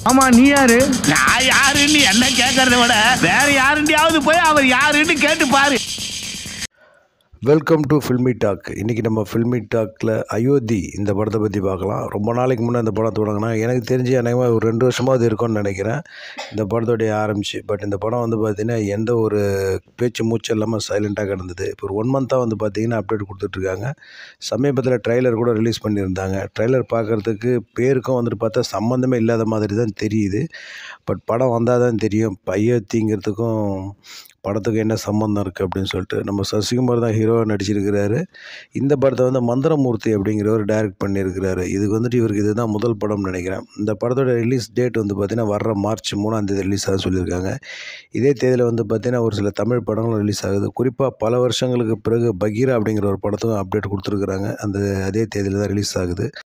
ஆமா நீ யாரு நான் யாருன்னு என்ன கேட்கறத விட வேற யாருண்டியாவது போய் அவர் யாருன்னு கேட்டு பாரு வெல்கம் டு ஃபில்மி டாக் இன்றைக்கி நம்ம ஃபில்மி டாக்கில் அயோத்தி இந்த படத்தை பற்றி பார்க்கலாம் ரொம்ப நாளைக்கு முன்னே இந்த படம் தொடங்கினா எனக்கு தெரிஞ்சு அநேகமாக ஒரு ரெண்டு வருஷமாவது இருக்கும்னு நினைக்கிறேன் இந்த படத்தோடைய ஆரம்பிச்சு பட் இந்த படம் வந்து பார்த்திங்கன்னா எந்த ஒரு பேச்சு மூச்சு இல்லாமல் சைலண்ட்டாக கிடந்தது இப்போ ஒரு ஒன் மந்த்தாக வந்து பார்த்திங்கன்னா அப்டேட் கொடுத்துட்ருக்காங்க சமீபத்தில் ட்ரைலர் கூட ரிலீஸ் பண்ணியிருந்தாங்க ட்ரைலர் பார்க்குறதுக்கு பேருக்கும் வந்துட்டு பார்த்தா சம்மந்தமே இல்லாத மாதிரி தான் தெரியுது பட் படம் வந்தால் தான் தெரியும் அயோத்திங்கிறதுக்கும் படத்துக்கு என்ன சம்மந்தம் இருக்குது அப்படின்னு சொல்லிட்டு நம்ம சசிகுமார் தான் ஹீரோவாக நடிச்சிருக்கிறாரு இந்த படத்தை வந்து மந்திரமூர்த்தி அப்படிங்கிறவர் டைரக்ட் பண்ணியிருக்கிறாரு இதுக்கு வந்துட்டு இவருக்கு இதுதான் முதல் படம்னு நினைக்கிறேன் இந்த படத்தோட ரிலீஸ் டேட் வந்து பார்த்திங்கன்னா வர்ற மார்ச் மூணாம் தேதி ரிலீஸ் ஆக சொல்லியிருக்காங்க இதே தேதியில் வந்து பார்த்திங்கன்னா ஒரு சில தமிழ் படங்களும் ரிலீஸ் ஆகுது குறிப்பாக பல வருஷங்களுக்கு பிறகு பகீரா அப்படிங்கிற ஒரு படத்துக்கும் அப்டேட் கொடுத்துருக்குறாங்க அந்த அதே தேதியில் தான் ரிலீஸ் ஆகுது